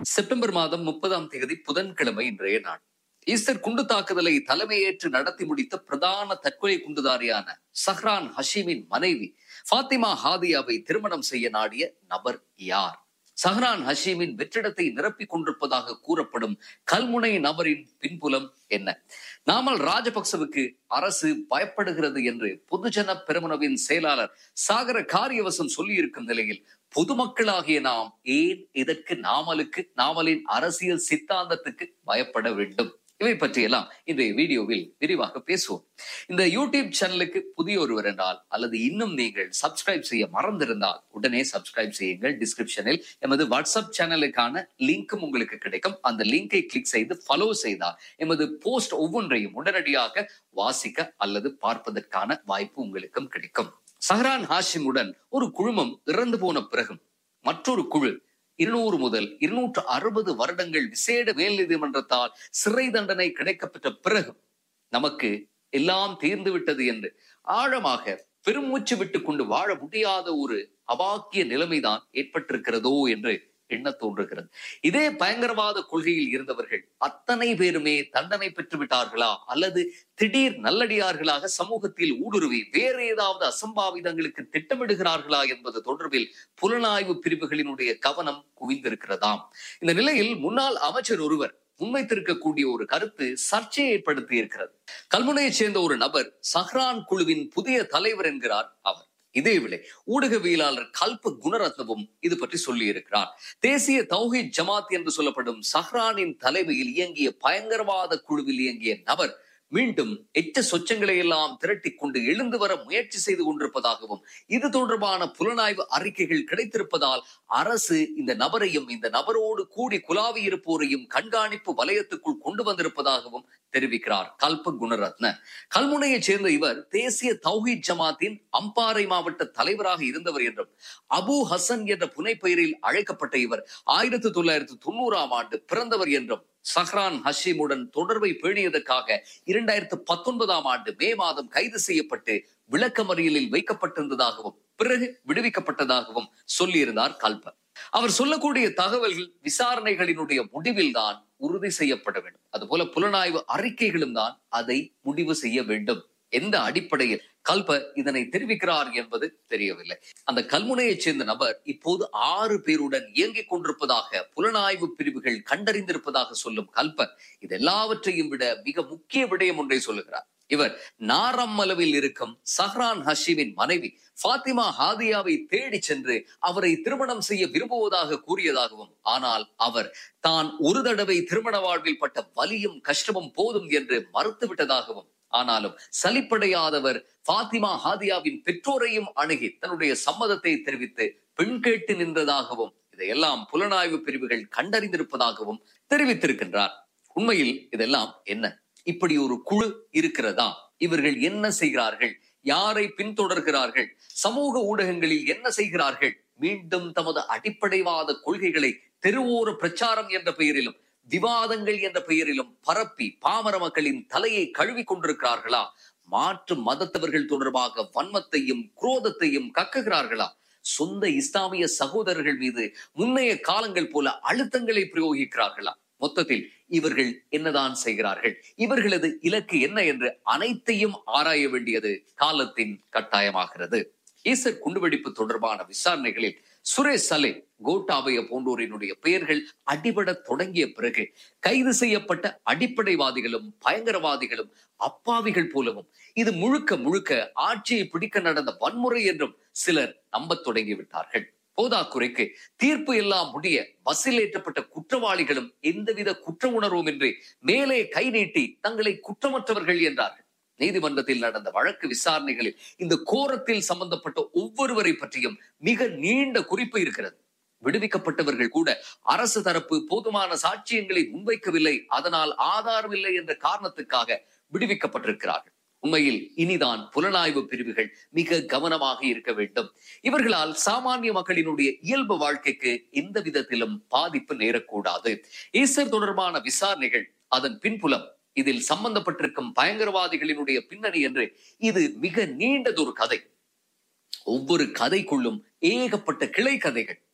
September மாதம் முப்பதாம் தேதி புதன்கிழமை இன்றைய நாள் ஈஸ்டர் குண்டு தாக்குதலை தலைமையேற்று நடத்தி முடித்த பிரதான தற்கொலை குண்டுதாரியான சஹ்ரான் ஹஷீமின் மனைவி ஃபாத்திமா ஹாதியாவை திருமணம் செய்ய நாடிய நபர் யார் சஹ்ரான் ஹஷீமின் வெற்றிடத்தை நிரப்பிக் கொண்டிருப்பதாக கூறப்படும் கல்முனை நபரின் பின்புலம் என்ன நாமல் ராஜபக்சவுக்கு அரசு பயப்படுகிறது என்று பொதுஜன பெருமனவின் செயலாளர் சாகர காரியவசம் சொல்லியிருக்கும் நிலையில் பொதுமக்களாகிய நாம் ஏன் இதற்கு நாமலுக்கு நாமலின் அரசியல் சித்தாந்தத்துக்கு பயப்பட வேண்டும் இவை பற்றியெல்லாம் இன்றைய வீடியோவில் விரிவாக பேசுவோம் இந்த யூடியூப் சேனலுக்கு புதிய ஒருவர் என்றால் அல்லது இன்னும் நீங்கள் சப்ஸ்கிரைப் செய்ய மறந்திருந்தால் உடனே சப்ஸ்கிரைப் செய்யுங்கள் டிஸ்கிரிப்ஷனில் எமது வாட்ஸ்அப் சேனலுக்கான லிங்க்கும் உங்களுக்கு கிடைக்கும் அந்த லிங்கை கிளிக் செய்து ஃபாலோ செய்தால் எமது போஸ்ட் ஒவ்வொன்றையும் உடனடியாக வாசிக்க அல்லது பார்ப்பதற்கான வாய்ப்பு உங்களுக்கும் கிடைக்கும் சஹரான் ஹாஷிமுடன் ஒரு குழுமம் இறந்து போன பிறகும் மற்றொரு குழு இருநூறு முதல் இருநூற்று அறுபது வருடங்கள் விசேட மேல் நீதிமன்றத்தால் சிறை தண்டனை கிடைக்கப்பெற்ற பிறகு நமக்கு எல்லாம் தீர்ந்து விட்டது என்று ஆழமாக பெருமூச்சு விட்டு கொண்டு வாழ முடியாத ஒரு அவாக்கிய நிலைமைதான் ஏற்பட்டிருக்கிறதோ என்று எண்ண தோன்றுகிறது இதே பயங்கரவாத கொள்கையில் இருந்தவர்கள் அத்தனை பேருமே தண்டனை பெற்று விட்டார்களா அல்லது திடீர் நல்லடியார்களாக சமூகத்தில் ஊடுருவி வேறு ஏதாவது அசம்பாவிதங்களுக்கு திட்டமிடுகிறார்களா என்பது தொடர்பில் புலனாய்வு பிரிவுகளினுடைய கவனம் குவிந்திருக்கிறதாம் இந்த நிலையில் முன்னாள் அமைச்சர் ஒருவர் முன்வைத்திருக்கக்கூடிய ஒரு கருத்து சர்ச்சையை ஏற்படுத்தி இருக்கிறது கல்முனையைச் சேர்ந்த ஒரு நபர் சஹ்ரான் குழுவின் புதிய தலைவர் என்கிறார் அவர் இதேவேளை ஊடகவியலாளர் கல்ப குணரத்னவும் இது பற்றி சொல்லி இருக்கிறார் தேசிய தௌஹித் ஜமாத் என்று சொல்லப்படும் சஹ்ரானின் தலைமையில் இயங்கிய பயங்கரவாத குழுவில் இயங்கிய நபர் மீண்டும் எட்ட சொச்சங்களை எல்லாம் திரட்டிக் கொண்டு எழுந்து வர முயற்சி செய்து கொண்டிருப்பதாகவும் இது தொடர்பான புலனாய்வு அறிக்கைகள் கிடைத்திருப்பதால் அரசு இந்த நபரையும் இந்த நபரோடு கூடி குலாவி இருப்போரையும் கண்காணிப்பு வலயத்துக்குள் கொண்டு வந்திருப்பதாகவும் தெரிவிக்கிறார் கல்ப குணரத்ன கல்முனையைச் சேர்ந்த இவர் தேசிய தௌஹீத் ஜமாத்தின் அம்பாறை மாவட்ட தலைவராக இருந்தவர் என்றும் அபு ஹசன் என்ற புனைப்பெயரில் அழைக்கப்பட்ட இவர் ஆயிரத்தி தொள்ளாயிரத்தி தொண்ணூறாம் ஆண்டு பிறந்தவர் என்றும் சஹ்ரான் ஹஷீமுடன் தொடர்பை பேணியதற்காக இரண்டாயிரத்து பத்தொன்பதாம் ஆண்டு மே மாதம் கைது செய்யப்பட்டு விளக்கமறியலில் வைக்கப்பட்டிருந்ததாகவும் பிறகு விடுவிக்கப்பட்டதாகவும் சொல்லியிருந்தார் கல்ப அவர் சொல்லக்கூடிய தகவல்கள் விசாரணைகளினுடைய முடிவில் தான் உறுதி செய்யப்பட வேண்டும் அதுபோல புலனாய்வு அறிக்கைகளும் தான் அதை முடிவு செய்ய வேண்டும் எந்த அடிப்படையில் கல்ப இதனை தெரிவிக்கிறார் என்பது தெரியவில்லை அந்த கல்முனையைச் சேர்ந்த நபர் இப்போது ஆறு பேருடன் இயங்கிக் கொண்டிருப்பதாக புலனாய்வு பிரிவுகள் கண்டறிந்திருப்பதாக சொல்லும் கல்ப இது எல்லாவற்றையும் விட மிக முக்கிய விடயம் ஒன்றை சொல்லுகிறார் இவர் நாரம்மலவில் இருக்கும் சஹ்ரான் ஹஷீமின் மனைவி ஃபாத்திமா ஹாதியாவை தேடி சென்று அவரை திருமணம் செய்ய விரும்புவதாக கூறியதாகவும் ஆனால் அவர் தான் ஒரு தடவை திருமண வாழ்வில் பட்ட வலியும் கஷ்டமும் போதும் என்று மறுத்துவிட்டதாகவும் ஆனாலும் சலிப்படையாதவர் பாத்திமா ஹாதியாவின் பெற்றோரையும் அணுகி தன்னுடைய சம்மதத்தை தெரிவித்து பெண் கேட்டு நின்றதாகவும் இதையெல்லாம் புலனாய்வு பிரிவுகள் கண்டறிந்திருப்பதாகவும் தெரிவித்திருக்கின்றார் உண்மையில் இதெல்லாம் என்ன இப்படி ஒரு குழு இருக்கிறதா இவர்கள் என்ன செய்கிறார்கள் யாரை பின்தொடர்கிறார்கள் சமூக ஊடகங்களில் என்ன செய்கிறார்கள் மீண்டும் தமது அடிப்படைவாத கொள்கைகளை தெருவோர பிரச்சாரம் என்ற பெயரிலும் விவாதங்கள் என்ற பெயரிலும் பரப்பி பாமர மக்களின் தலையை கழுவி கொண்டிருக்கிறார்களா மாற்று மதத்தவர்கள் தொடர்பாக வன்மத்தையும் குரோதத்தையும் கக்குகிறார்களா சொந்த இஸ்லாமிய சகோதரர்கள் மீது முன்னைய காலங்கள் போல அழுத்தங்களை பிரயோகிக்கிறார்களா மொத்தத்தில் இவர்கள் என்னதான் செய்கிறார்கள் இவர்களது இலக்கு என்ன என்று அனைத்தையும் ஆராய வேண்டியது காலத்தின் கட்டாயமாகிறது ஈசர் குண்டுவெடிப்பு தொடர்பான விசாரணைகளில் சுரேஷ் சலே கோட்டாபய போன்றோரினுடைய பெயர்கள் அடிபட தொடங்கிய பிறகு கைது செய்யப்பட்ட அடிப்படைவாதிகளும் பயங்கரவாதிகளும் அப்பாவிகள் போலவும் இது முழுக்க முழுக்க ஆட்சியை பிடிக்க நடந்த வன்முறை என்றும் சிலர் நம்பத் தொடங்கிவிட்டார்கள் போதாக்குறைக்கு தீர்ப்பு எல்லாம் முடிய பஸ்ஸில் ஏற்றப்பட்ட குற்றவாளிகளும் எந்தவித குற்ற உணர்வுமின்றி மேலே கை நீட்டி தங்களை குற்றமற்றவர்கள் என்றார்கள் நீதிமன்றத்தில் நடந்த வழக்கு விசாரணைகளில் இந்த கோரத்தில் சம்பந்தப்பட்ட ஒவ்வொருவரை பற்றியும் மிக நீண்ட குறிப்பு இருக்கிறது விடுவிக்கப்பட்டவர்கள் கூட அரசு தரப்பு போதுமான சாட்சியங்களை முன்வைக்கவில்லை அதனால் ஆதாரம் இல்லை என்ற காரணத்துக்காக விடுவிக்கப்பட்டிருக்கிறார்கள் உண்மையில் இனிதான் புலனாய்வு பிரிவுகள் மிக கவனமாக இருக்க வேண்டும் இவர்களால் சாமானிய மக்களினுடைய இயல்பு வாழ்க்கைக்கு எந்த விதத்திலும் பாதிப்பு நேரக்கூடாது ஈஸ்டர் தொடர்பான விசாரணைகள் அதன் பின்புலம் இதில் சம்பந்தப்பட்டிருக்கும் பயங்கரவாதிகளினுடைய பின்னணி என்று இது மிக நீண்டதொரு கதை ஒவ்வொரு கதைக்குள்ளும் ஏகப்பட்ட கிளை கதைகள்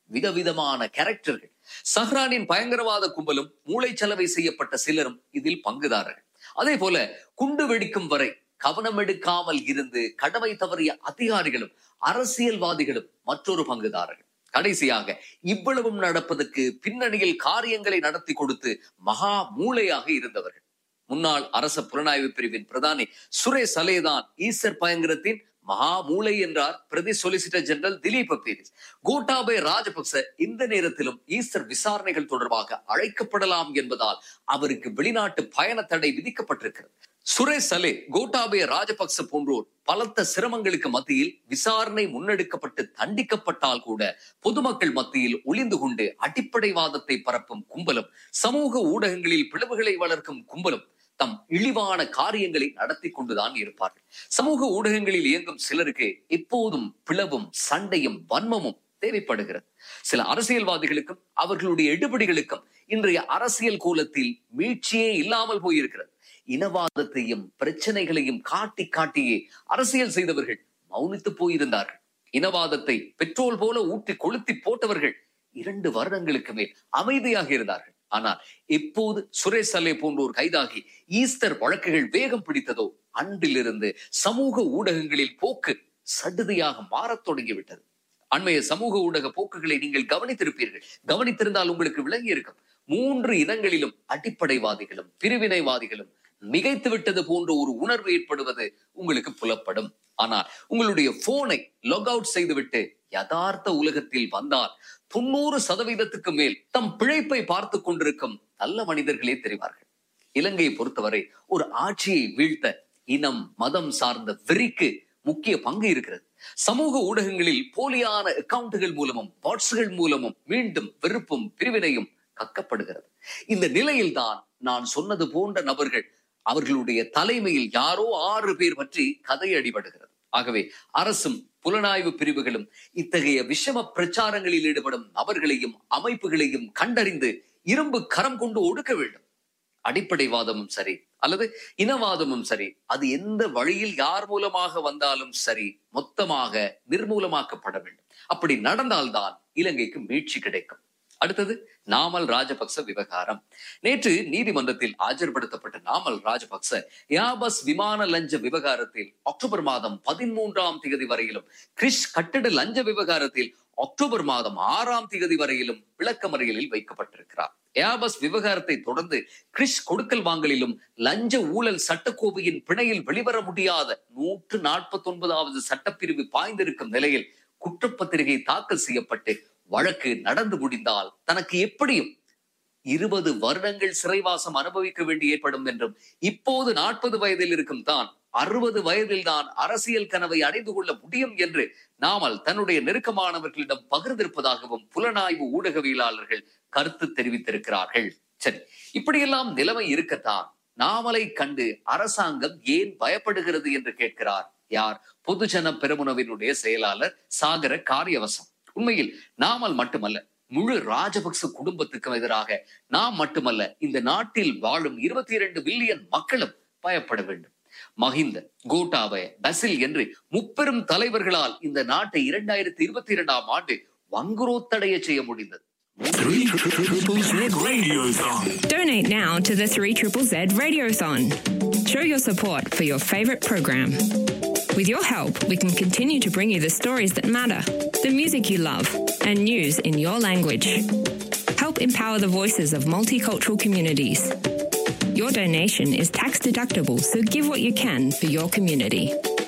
விதவிதமான கேரக்டர்கள் சஹ்ரானின் பயங்கரவாத கும்பலும் மூளைச்சலவை செய்யப்பட்ட சிலரும் இதில் பங்குதாரர்கள் அதே போல குண்டு வெடிக்கும் வரை கவனம் எடுக்காமல் இருந்து கடமை தவறிய அதிகாரிகளும் அரசியல்வாதிகளும் மற்றொரு பங்குதாரர்கள் கடைசியாக இவ்வளவும் நடப்பதற்கு பின்னணியில் காரியங்களை நடத்தி கொடுத்து மகா மூளையாக இருந்தவர்கள் முன்னாள் அரச புலனாய்வு பிரிவின் பிரதானி சுரேஷ் அலேதான் ஈஸ்டர் பயங்கரத்தின் மகா மூளை என்றார் பிரதி சொலிசிட்டர் ஜெனரல் திலீப் பீரிஸ் கோட்டாபய ராஜபக்ச இந்த நேரத்திலும் ஈஸ்டர் விசாரணைகள் தொடர்பாக அழைக்கப்படலாம் என்பதால் அவருக்கு வெளிநாட்டு பயண தடை விதிக்கப்பட்டிருக்கிறது சுரேஷ் சலே கோட்டாபய ராஜபக்ச போன்றோர் பலத்த சிரமங்களுக்கு மத்தியில் விசாரணை முன்னெடுக்கப்பட்டு தண்டிக்கப்பட்டால் கூட பொதுமக்கள் மத்தியில் ஒளிந்து கொண்டு அடிப்படைவாதத்தை பரப்பும் கும்பலும் சமூக ஊடகங்களில் பிளவுகளை வளர்க்கும் கும்பலும் தம் இழிவான காரியங்களை நடத்தி கொண்டுதான் இருப்பார்கள் சமூக ஊடகங்களில் இயங்கும் சிலருக்கு எப்போதும் பிளவும் சண்டையும் வன்மமும் தேவைப்படுகிறது சில அரசியல்வாதிகளுக்கும் அவர்களுடைய எடுபடிகளுக்கும் இன்றைய அரசியல் கோலத்தில் மீட்சியே இல்லாமல் போயிருக்கிறது இனவாதத்தையும் பிரச்சனைகளையும் காட்டி காட்டியே அரசியல் செய்தவர்கள் மௌனித்து போயிருந்தார்கள் இனவாதத்தை பெட்ரோல் போல ஊற்றி கொளுத்தி போட்டவர்கள் இரண்டு வருடங்களுக்கு மேல் அமைதியாக இருந்தார்கள் ஆனால் எப்போது சுரேஷ் சல்லே போன்றோர் கைதாகி ஈஸ்டர் வழக்குகள் வேகம் பிடித்ததோ அன்றிலிருந்து சமூக ஊடகங்களில் போக்கு சடுதியாக மாறத் தொடங்கிவிட்டது அண்மைய சமூக ஊடக போக்குகளை நீங்கள் கவனித்திருப்பீர்கள் கவனித்திருந்தால் உங்களுக்கு விளங்கி இருக்கும் மூன்று இனங்களிலும் அடிப்படைவாதிகளும் பிரிவினைவாதிகளும் மிகைத்து விட்டது போன்ற ஒரு உணர்வு ஏற்படுவது உங்களுக்கு புலப்படும் ஆனால் உங்களுடைய போனை லாக் அவுட் செய்துவிட்டு யதார்த்த உலகத்தில் வந்தால் தொண்ணூறு சதவீதத்துக்கு மேல் தம் பிழைப்பை பார்த்து கொண்டிருக்கும் நல்ல மனிதர்களே தெரிவார்கள் இலங்கையை பொறுத்தவரை ஒரு ஆட்சியை வீழ்த்த இனம் மதம் சார்ந்த வெறிக்கு முக்கிய பங்கு இருக்கிறது சமூக ஊடகங்களில் போலியான அக்கவுண்டுகள் மூலமும் வாட்ஸ்கள் மூலமும் மீண்டும் வெறுப்பும் பிரிவினையும் கக்கப்படுகிறது இந்த நிலையில்தான் நான் சொன்னது போன்ற நபர்கள் அவர்களுடைய தலைமையில் யாரோ ஆறு பேர் பற்றி கதை அடிபடுகிறது ஆகவே அரசும் புலனாய்வு பிரிவுகளும் இத்தகைய விஷம பிரச்சாரங்களில் ஈடுபடும் நபர்களையும் அமைப்புகளையும் கண்டறிந்து இரும்பு கரம் கொண்டு ஒடுக்க வேண்டும் அடிப்படைவாதமும் சரி அல்லது இனவாதமும் சரி அது எந்த வழியில் யார் மூலமாக வந்தாலும் சரி மொத்தமாக நிர்மூலமாக்கப்பட வேண்டும் அப்படி நடந்தால்தான் இலங்கைக்கு மீட்சி கிடைக்கும் அடுத்தது நாமல் ராஜபக்ச விவகாரம் நேற்று நீதிமன்றத்தில் ஆஜர்படுத்தப்பட்ட நாமல் ராஜபக்ச யாபஸ் விமான லஞ்ச விவகாரத்தில் அக்டோபர் மாதம் பதிமூன்றாம் தேதி வரையிலும் கிரிஷ் கட்டிட லஞ்ச விவகாரத்தில் அக்டோபர் மாதம் ஆறாம் தேதி வரையிலும் விளக்கமறியலில் வைக்கப்பட்டிருக்கிறார் ஏபஸ் விவகாரத்தை தொடர்ந்து கிரிஷ் கொடுக்கல் வாங்கலிலும் லஞ்ச ஊழல் சட்டக்கோவையின் பிணையில் வெளிவர முடியாத நூற்று நாற்பத்தி ஒன்பதாவது சட்டப்பிரிவு பாய்ந்திருக்கும் நிலையில் குற்றப்பத்திரிகை தாக்கல் செய்யப்பட்டு வழக்கு நடந்து முடிந்தால் தனக்கு எப்படியும் இருபது வருடங்கள் சிறைவாசம் அனுபவிக்க வேண்டி ஏற்படும் என்றும் இப்போது நாற்பது வயதில் இருக்கும் தான் அறுபது வயதில் தான் அரசியல் கனவை அடைந்து கொள்ள முடியும் என்று நாமல் தன்னுடைய நெருக்கமானவர்களிடம் பகிர்ந்திருப்பதாகவும் புலனாய்வு ஊடகவியலாளர்கள் கருத்து தெரிவித்திருக்கிறார்கள் சரி இப்படியெல்லாம் நிலைமை இருக்கத்தான் நாமலை கண்டு அரசாங்கம் ஏன் பயப்படுகிறது என்று கேட்கிறார் யார் பொதுஜன பெருமுனவினுடைய செயலாளர் சாகர காரியவசம் உண்மையில் நாமல் மட்டுமல்ல முழு ராஜபக்ச குடும்பத்துக்கும் எதிராக நாம் மட்டுமல்ல இந்த நாட்டில் வாழும் இருபத்தி இரண்டு பில்லியன் மக்களும் பயப்பட வேண்டும் மஹிந்த கோட்டாபய பசில் என்று முப்பெரும் தலைவர்களால் இந்த நாட்டை இரண்டாயிரத்தி இருபத்தி இரண்டாம் ஆண்டு வங்குரோத்தடைய செய்ய முடிந்தது Three Triple Z Radiothon. Donate now to the 3 Triple Z Radiothon. Show your support for your favourite program. With your help, we can continue to bring you the stories that matter, the music you love, and news in your language. Help empower the voices of multicultural communities. Your donation is tax deductible, so give what you can for your community.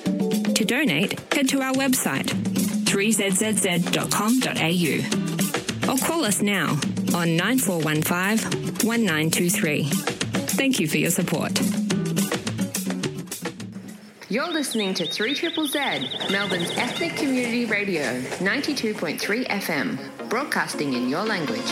To donate, head to our website 3zzz.com.au or call us now on 9415 1923. Thank you for your support. You're listening to 3 Triple Z, Melbourne's ethnic community radio, 92.3 FM, broadcasting in your language.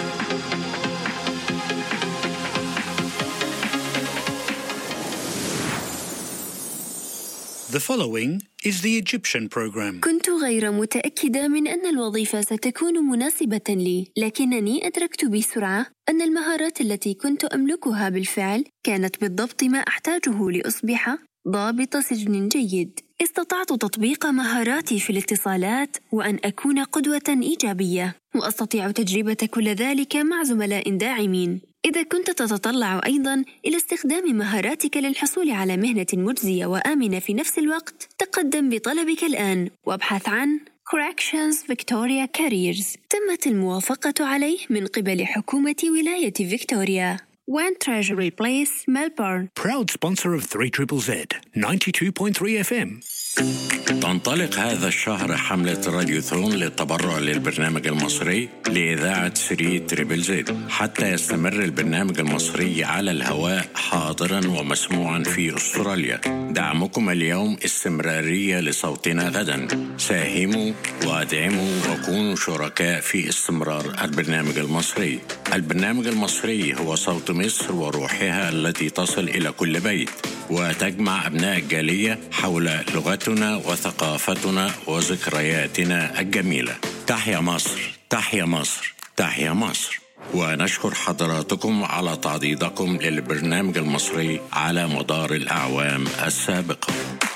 The following is the Egyptian program. كنت غير متأكدة من أن الوظيفة ستكون مناسبة لي، لكنني أدركت بسرعة أن المهارات التي كنت أملكها بالفعل كانت بالضبط ما أحتاجه لأصبح ضابط سجن جيد استطعت تطبيق مهاراتي في الاتصالات وأن أكون قدوة إيجابية وأستطيع تجربة كل ذلك مع زملاء داعمين إذا كنت تتطلع أيضا إلى استخدام مهاراتك للحصول على مهنة مجزية وآمنة في نفس الوقت تقدم بطلبك الآن وابحث عن Corrections Victoria Careers تمت الموافقة عليه من قبل حكومة ولاية فيكتوريا One Treasury Place, Melbourne Proud sponsor of 3 Triple Z, 92.3 FM. تنطلق هذا الشهر حملة راديوثون للتبرع للبرنامج المصري لإذاعة 3 تريبل زد حتى يستمر البرنامج المصري على الهواء حاضرا ومسموعا في أستراليا دعمكم اليوم استمرارية لصوتنا غدا ساهموا وادعموا وكونوا شركاء في استمرار البرنامج المصري البرنامج المصري هو صوت مصر وروحها التي تصل إلى كل بيت وتجمع أبناء الجالية حول لغتنا وثقافتنا وذكرياتنا الجميلة تحيا مصر تحيا مصر تحيا مصر ونشكر حضراتكم على تعضيدكم للبرنامج المصري على مدار الأعوام السابقة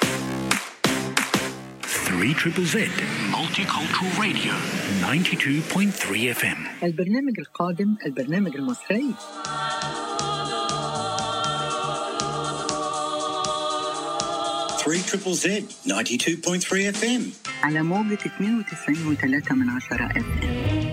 3 Triple Z, Multicultural Radio, 92.3 FM. البرنامج القادم البرنامج المصري Three Triple Z, 92.3 FM. على موجة 92.3 من عشرة اف ام